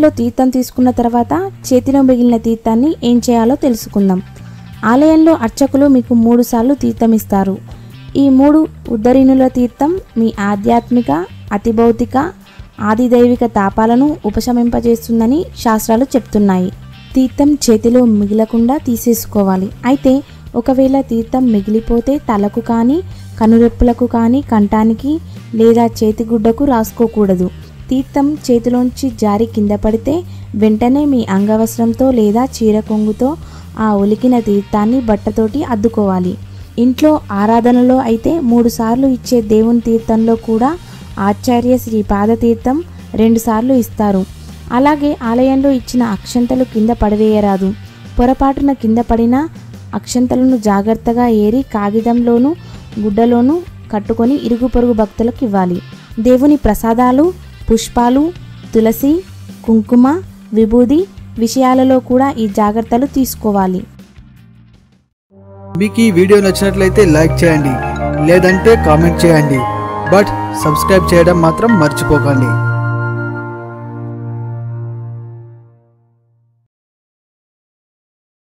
ఆలయంలో తీర్థం తీసుకున్న తర్వాత చేతిలో మిగిలిన తీర్థాన్ని ఏం చేయాలో తెలుసుకుందాం ఆలయంలో అర్చకులు మీకు మూడు సార్లు తీర్థం ఇస్తారు ఈ మూడు ఉద్ధరిణుల తీర్థం మీ ఆధ్యాత్మిక అతిభౌతిక ఆదిదైవిక తాపాలను ఉపశమింపజేస్తుందని శాస్త్రాలు చెప్తున్నాయి తీర్థం చేతిలో మిగలకుండా తీసేసుకోవాలి అయితే ఒకవేళ తీర్థం మిగిలిపోతే తలకు కానీ కనురెప్పులకు కానీ కంఠానికి లేదా చేతిగుడ్డకు రాసుకోకూడదు తీర్థం చేతిలోంచి జారి కింద పడితే వెంటనే మీ అంగవస్త్రంతో లేదా చీర కొంగుతో ఆ ఒలికిన తీర్థాన్ని బట్టతోటి అద్దుకోవాలి ఇంట్లో ఆరాధనలో అయితే మూడు సార్లు ఇచ్చే దేవుని తీర్థంలో కూడా ఆచార్య శ్రీ పాదతీర్థం రెండుసార్లు ఇస్తారు అలాగే ఆలయంలో ఇచ్చిన అక్షంతలు కింద పడవేయరాదు పొరపాటున కింద పడిన అక్షంతలను జాగ్రత్తగా ఏరి కాగితంలోనూ గుడ్డలోనూ కట్టుకొని ఇరుగు పొరుగు భక్తులకు ఇవ్వాలి దేవుని ప్రసాదాలు పుష్పాలు తులసి కుంకుమ విభూది విషయాలలో కూడా ఈ జాగ్రత్తలు తీసుకోవాలి మీకు ఈ వీడియో నచ్చినట్లయితే లైక్ చేయండి లేదంటే కామెంట్ చేయండి బట్ సబ్స్క్రైబ్ చేయడం మాత్రం మర్చిపోకండి